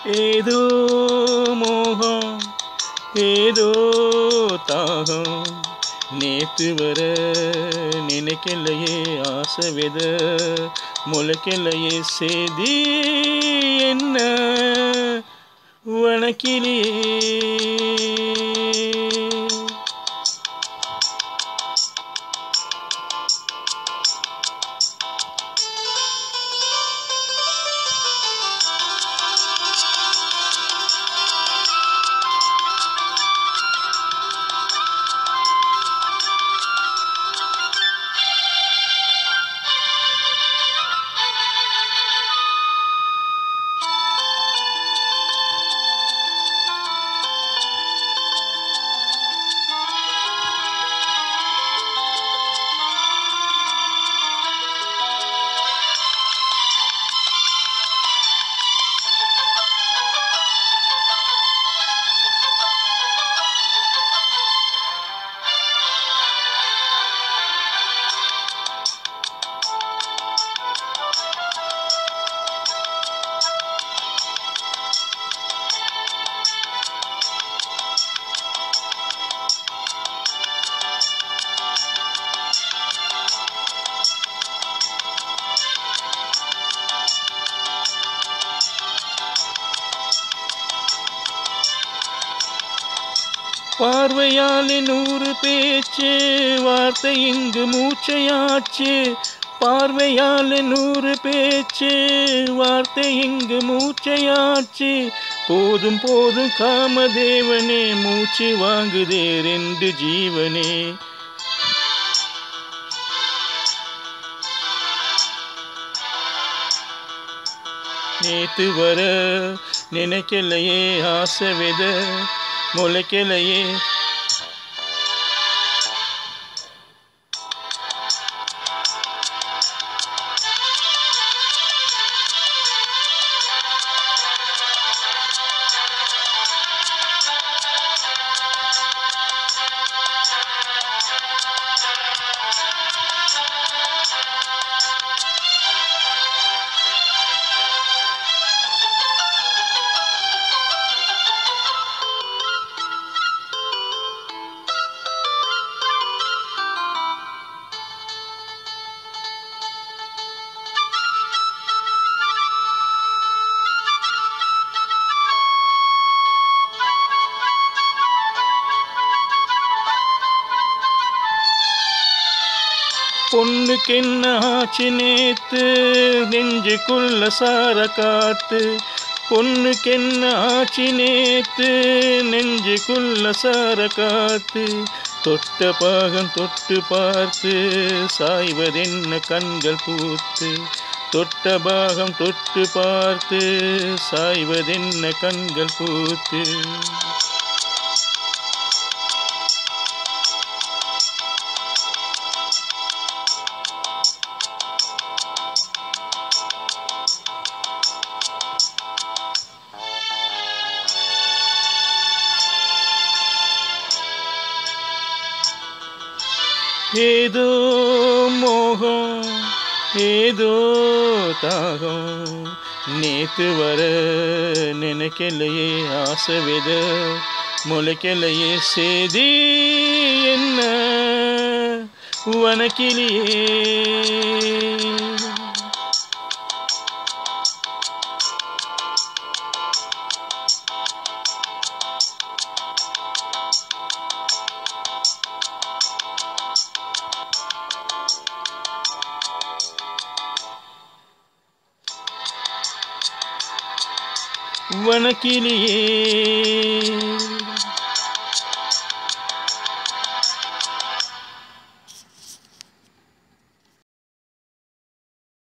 ஏதோ மோகம் ஏதோ தாகம் நேத்து வர நினைக்கலையே ஆசை வித முளைக்கலையே செய்தி என்ன வணக்கிலே பார்வையாலே நூறு பேச்சு வார்த்தை இங்கு மூச்சையாச்சு பார்வையாலே நூறு பேச்சு வார்த்தை இங்கு மூச்சையாச்சு போதும் போதும் காமதேவனே மூச்சு வாங்குதே ரெண்டு ஜீவனே நேத்து வர நினைக்கலையே ஆசை வித முளைக்கலையே பொண்ணுக்கு என்ன ஆச்சு நேத்து நெஞ்சுக்குள்ள சார காத்து பொண்ணுக்கு என்ன ஆச்சு நேத்து நெஞ்சுக்குள்ள சார காத்து தொட்ட பாகம் தொட்டு பார்த்து சாய்வதென்ன கண்கள் பூத்து தொட்ட பாகம் தொட்டு பார்த்து சாய்வதென்ன கண்கள் பூத்து ஏதோ மோகம் ஏதோ தாகம் நேத்து வர நினைக்கலையே ஆசை வித முளைக்கலையே செய்தி என்ன வனக்கிளியே வனக்கிளியே